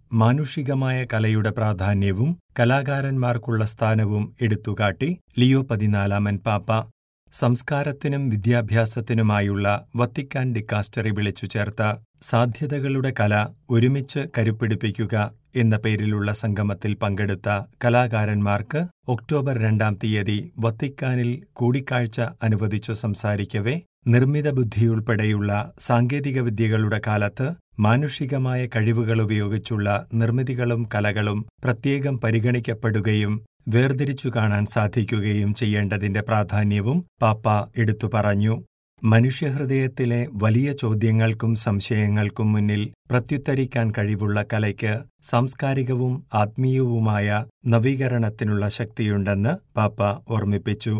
മാനുഷികമായ കലയുടെ പ്രാധാന്യവും കലാകാരന്മാർക്കുള്ള സ്ഥാനവും എടുത്തുകാട്ടി ലിയോ പതിനാലാമൻ പാപ്പ സംസ്കാരത്തിനും വിദ്യാഭ്യാസത്തിനുമായുള്ള വത്തിക്കാൻ ഡിക്കാസ്റ്ററി വിളിച്ചു ചേർത്ത സാധ്യതകളുടെ കല ഒരുമിച്ച് കരുപ്പിടിപ്പിക്കുക എന്ന പേരിലുള്ള സംഗമത്തിൽ പങ്കെടുത്ത കലാകാരന്മാർക്ക് ഒക്ടോബർ രണ്ടാം തീയതി വത്തിക്കാനിൽ കൂടിക്കാഴ്ച അനുവദിച്ചു സംസാരിക്കവേ നിർമ്മിത ബുദ്ധിയുൾപ്പെടെയുള്ള സാങ്കേതികവിദ്യകളുടെ കാലത്ത് മാനുഷികമായ കഴിവുകൾ ഉപയോഗിച്ചുള്ള നിർമ്മിതികളും കലകളും പ്രത്യേകം പരിഗണിക്കപ്പെടുകയും വേർതിരിച്ചു കാണാൻ സാധിക്കുകയും ചെയ്യേണ്ടതിന്റെ പ്രാധാന്യവും പാപ്പ എടുത്തു പറഞ്ഞു മനുഷ്യഹൃദയത്തിലെ വലിയ ചോദ്യങ്ങൾക്കും സംശയങ്ങൾക്കും മുന്നിൽ പ്രത്യുത്തരിക്കാൻ കഴിവുള്ള കലയ്ക്ക് സാംസ്കാരികവും ആത്മീയവുമായ നവീകരണത്തിനുള്ള ശക്തിയുണ്ടെന്ന് പാപ്പ ഓർമ്മിപ്പിച്ചു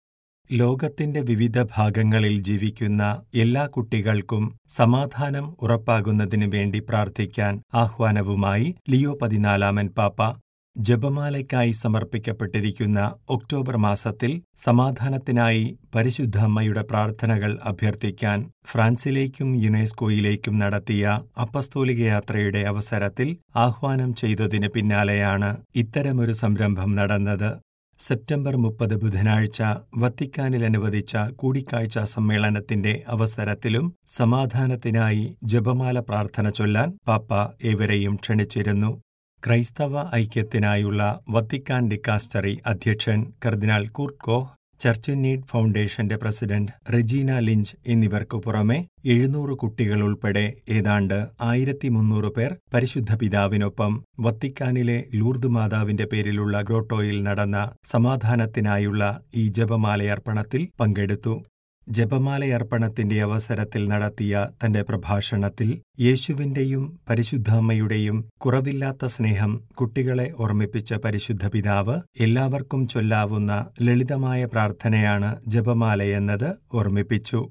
ലോകത്തിന്റെ വിവിധ ഭാഗങ്ങളിൽ ജീവിക്കുന്ന എല്ലാ കുട്ടികൾക്കും സമാധാനം ഉറപ്പാകുന്നതിനു വേണ്ടി പ്രാർത്ഥിക്കാൻ ആഹ്വാനവുമായി ലിയോ പതിനാലാമൻ പാപ്പ ജപമാലയ്ക്കായി സമർപ്പിക്കപ്പെട്ടിരിക്കുന്ന ഒക്ടോബർ മാസത്തിൽ സമാധാനത്തിനായി പരിശുദ്ധ അമ്മയുടെ പ്രാർത്ഥനകൾ അഭ്യർത്ഥിക്കാൻ ഫ്രാൻസിലേക്കും യുനെസ്കോയിലേക്കും നടത്തിയ അപ്പസ്തോലിക യാത്രയുടെ അവസരത്തിൽ ആഹ്വാനം ചെയ്തതിന് പിന്നാലെയാണ് ഇത്തരമൊരു സംരംഭം നടന്നത് സെപ്റ്റംബർ മുപ്പത് ബുധനാഴ്ച വത്തിക്കാനിൽ അനുവദിച്ച കൂടിക്കാഴ്ച സമ്മേളനത്തിന്റെ അവസരത്തിലും സമാധാനത്തിനായി ജപമാല പ്രാർത്ഥന ചൊല്ലാൻ പാപ്പ ഏവരെയും ക്ഷണിച്ചിരുന്നു ക്രൈസ്തവ ഐക്യത്തിനായുള്ള വത്തിക്കാൻ ഡിക്കാസ്റ്ററി അധ്യക്ഷൻ കർദിനാൾ കൂർട്ട് കോഹ് ചർച്ച് നീഡ് ഫൗണ്ടേഷന്റെ പ്രസിഡന്റ് റെജീന ലിഞ്ച് എന്നിവർക്കു പുറമെ എഴുന്നൂറ് കുട്ടികൾ ഉൾപ്പെടെ ഏതാണ്ട് ആയിരത്തി മുന്നൂറ് പേർ പരിശുദ്ധ പിതാവിനൊപ്പം വത്തിക്കാനിലെ ലൂർദ് മാതാവിന്റെ പേരിലുള്ള ഗ്രോട്ടോയിൽ നടന്ന സമാധാനത്തിനായുള്ള ഈ ജപമാലയർപ്പണത്തിൽ പങ്കെടുത്തു ജപമാലയർപ്പണത്തിന്റെ അവസരത്തിൽ നടത്തിയ തന്റെ പ്രഭാഷണത്തിൽ യേശുവിന്റെയും പരിശുദ്ധാമ്മയുടെയും കുറവില്ലാത്ത സ്നേഹം കുട്ടികളെ ഓർമ്മിപ്പിച്ച പരിശുദ്ധ പിതാവ് എല്ലാവർക്കും ചൊല്ലാവുന്ന ലളിതമായ പ്രാർത്ഥനയാണ് ജപമാലയെന്നത് ഓർമ്മിപ്പിച്ചു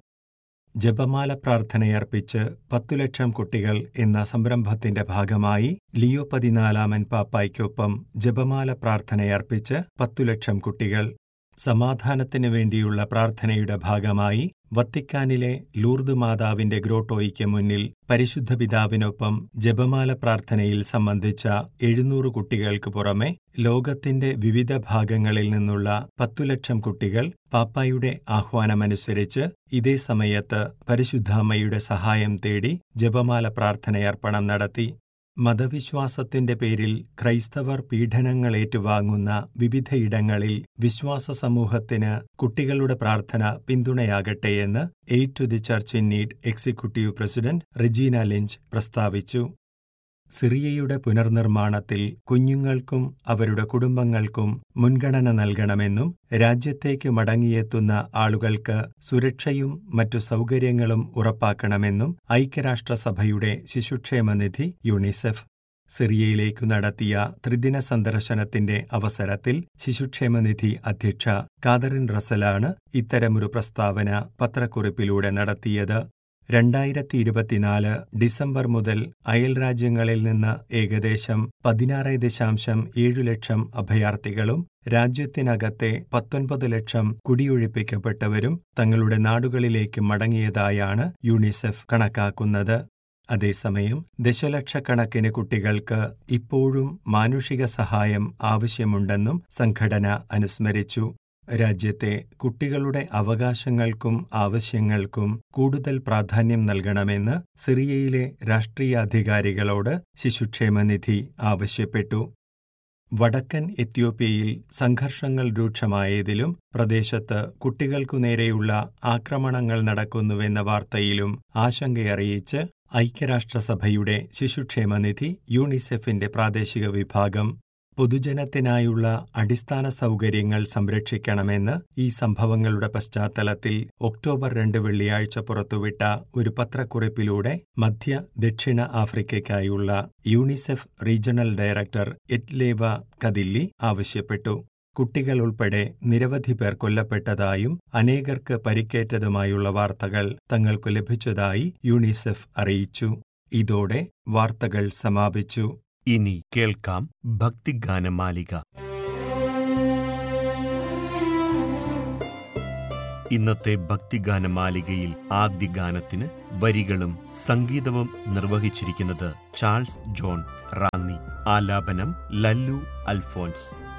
ജപമാല പ്രാർത്ഥനയർപ്പിച്ച് പത്തു ലക്ഷം കുട്ടികൾ എന്ന സംരംഭത്തിന്റെ ഭാഗമായി ലിയോ പതിനാലാമൻ പാപ്പായ്ക്കൊപ്പം ജപമാല പ്രാർത്ഥനയർപ്പിച്ച് പത്തു ലക്ഷം കുട്ടികൾ സമാധാനത്തിനു വേണ്ടിയുള്ള പ്രാർത്ഥനയുടെ ഭാഗമായി വത്തിക്കാനിലെ ലൂർദ് മാതാവിന്റെ ഗ്രോട്ടോയ്ക്ക് മുന്നിൽ പരിശുദ്ധ പിതാവിനൊപ്പം ജപമാല പ്രാർത്ഥനയിൽ സംബന്ധിച്ച എഴുന്നൂറ് കുട്ടികൾക്ക് പുറമെ ലോകത്തിന്റെ വിവിധ ഭാഗങ്ങളിൽ നിന്നുള്ള പത്തു ലക്ഷം കുട്ടികൾ പാപ്പായുടെ ആഹ്വാനമനുസരിച്ച് ഇതേ സമയത്ത് പരിശുദ്ധാമ്മയുടെ സഹായം തേടി ജപമാല പ്രാർത്ഥനയർപ്പണം നടത്തി മതവിശ്വാസത്തിന്റെ പേരിൽ ക്രൈസ്തവർ പീഡനങ്ങൾ ഏറ്റുവാങ്ങുന്ന വിവിധയിടങ്ങളിൽ വിശ്വാസ സമൂഹത്തിന് കുട്ടികളുടെ പ്രാർത്ഥന പിന്തുണയാകട്ടെയെന്ന് aid to the church in need executive president Regina Lynch പ്രസ്താവിച്ചു സിറിയയുടെ പുനർനിർമ്മാണത്തിൽ കുഞ്ഞുങ്ങൾക്കും അവരുടെ കുടുംബങ്ങൾക്കും മുൻഗണന നൽകണമെന്നും രാജ്യത്തേക്ക് മടങ്ങിയെത്തുന്ന ആളുകൾക്ക് സുരക്ഷയും മറ്റു സൗകര്യങ്ങളും ഉറപ്പാക്കണമെന്നും ഐക്യരാഷ്ട്രസഭയുടെ ശിശുക്ഷേമനിധി യുണിസെഫ് സിറിയയിലേക്കു നടത്തിയ ത്രിദിന സന്ദർശനത്തിന്റെ അവസരത്തിൽ ശിശുക്ഷേമനിധി അധ്യക്ഷ കാതറിൻ റസലാണ് ഇത്തരമൊരു പ്രസ്താവന പത്രക്കുറിപ്പിലൂടെ നടത്തിയത് രണ്ടായിരത്തി ഇരുപത്തിനാല് ഡിസംബർ മുതൽ അയൽ രാജ്യങ്ങളിൽ നിന്ന് ഏകദേശം പതിനാറ് ദശാംശം ഏഴു ലക്ഷം അഭയാർത്ഥികളും രാജ്യത്തിനകത്തെ പത്തൊൻപത് ലക്ഷം കുടിയൊഴിപ്പിക്കപ്പെട്ടവരും തങ്ങളുടെ നാടുകളിലേക്ക് മടങ്ങിയതായാണ് യുണിസെഫ് കണക്കാക്കുന്നത് അതേസമയം ദശലക്ഷക്കണക്കിന് കുട്ടികൾക്ക് ഇപ്പോഴും മാനുഷിക സഹായം ആവശ്യമുണ്ടെന്നും സംഘടന അനുസ്മരിച്ചു രാജ്യത്തെ കുട്ടികളുടെ അവകാശങ്ങൾക്കും ആവശ്യങ്ങൾക്കും കൂടുതൽ പ്രാധാന്യം നൽകണമെന്ന് സിറിയയിലെ രാഷ്ട്രീയാധികാരികളോട് ശിശുക്ഷേമനിധി ആവശ്യപ്പെട്ടു വടക്കൻ എത്യോപ്യയിൽ സംഘർഷങ്ങൾ രൂക്ഷമായതിലും പ്രദേശത്ത് കുട്ടികൾക്കു നേരെയുള്ള ആക്രമണങ്ങൾ നടക്കുന്നുവെന്ന വാർത്തയിലും ആശങ്കയറിയിച്ച് ഐക്യരാഷ്ട്രസഭയുടെ ശിശുക്ഷേമനിധി യൂണിസെഫിന്റെ പ്രാദേശിക വിഭാഗം പൊതുജനത്തിനായുള്ള അടിസ്ഥാന സൗകര്യങ്ങൾ സംരക്ഷിക്കണമെന്ന് ഈ സംഭവങ്ങളുടെ പശ്ചാത്തലത്തിൽ ഒക്ടോബർ രണ്ട് വെള്ളിയാഴ്ച പുറത്തുവിട്ട ഒരു പത്രക്കുറിപ്പിലൂടെ മധ്യ ദക്ഷിണ ആഫ്രിക്കയ്ക്കായുള്ള UNICEF regional director Etleva Kadilli ആവശ്യപ്പെട്ടു കുട്ടികൾ ഉൾപ്പെടെ നിരവധി പേർ കൊല്ലപ്പെട്ടതായും അനേകർക്ക് പരിക്കേറ്റതുമായുള്ള വാർത്തകൾ തങ്ങൾക്കു ലഭിച്ചതായി യൂണിസെഫ് അറിയിച്ചു ഇതോടെ വാർത്തകൾ സമാപിച്ചു ഇനി കേൾക്കാം ഭക്തിഗാനമാലിക ഇന്നത്തെ ഭക്തിഗാനമാലികയിൽ ആദ്യ ഗാനത്തിന് വരികളും സംഗീതവും നിർവഹിച്ചിരിക്കുന്നത് ചാൾസ് ജോൺ റാന്നി ആലാപനം ലല്ലു അൽഫോൻസ്